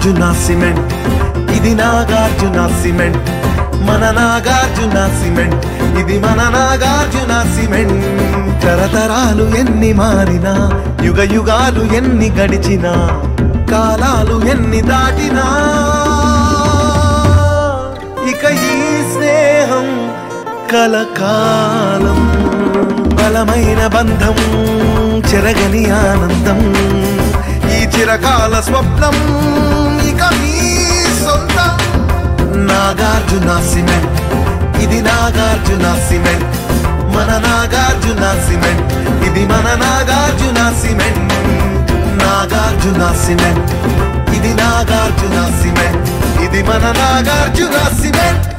Nagarjuna cement ఇది Nagarjuna cement మన Nagarjuna cement ఇది మన నాగార్జున సిమెంట్ తరతరాలు ఎన్ని మారినా యుగ యుగాలు ఎన్ని గడిచినా కాలాలు ఎన్ని దాటినా ఇక ఈ స్నేహం కలకాలం బలమైన బంధం చెరగని ఆనందం ఈ చిరకాల స్వప్నం ఇక మీ సొంతం నాగార్జున సిమెంట్ ఇది నాగార్జున సిమెంట్ మన నాగార్జున సిమెంట్ ఇది మన నాగార్జున సిమెంట్ నాగార్జున సిమెంట్ ఇది నాగార్జున సిమెంట్ ఇది మన నాగార్జున సిమెంట్